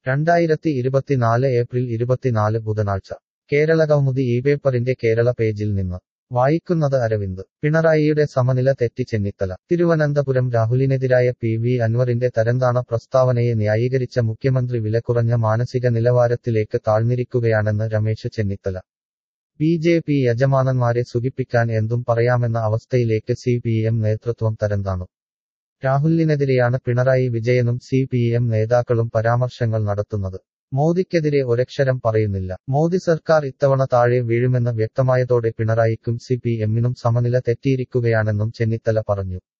രണ്ടായിരത്തി ഇരുപത്തിനാല് ഏപ്രിൽ ഇരുപത്തിനാല് ബുധനാഴ്ച കേരള കൗമുദി ഈ പേപ്പറിന്റെ കേരള പേജിൽ നിന്ന് വായിക്കുന്നത് അരവിന്ദ് പിണറായിയുടെ സമനില തെറ്റി ചെന്നിത്തല തിരുവനന്തപുരം രാഹുലിനെതിരായ പി വി അൻവറിന്റെ തരംതാണ പ്രസ്താവനയെ ന്യായീകരിച്ച മുഖ്യമന്ത്രി വിലകുറഞ്ഞ മാനസിക നിലവാരത്തിലേക്ക് താഴ്ന്നിരിക്കുകയാണെന്ന് Ramesh Chennithala B J P യജമാനന്മാരെ സുഖിപ്പിക്കാൻ എന്തും പറയാമെന്ന അവസ്ഥയിലേക്ക് സി പി എം നേതൃത്വം തരംതാണു രാഹുലിനെതിരെയാണ് പിണറായി വിജയനും സി പി എം നേതാക്കളും പരാമർശങ്ങൾ നടത്തുന്നത് മോദിക്കെതിരെ ഒരക്ഷരം പറയുന്നില്ല മോദി സർക്കാർ ഇത്തവണ താഴെ വീഴുമെന്ന് വ്യക്തമായതോടെ പിണറായിക്കും സി പി എമ്മിനും സമനില തെറ്റിയിരിക്കുകയാണെന്നും ചെന്നിത്തല പറഞ്ഞു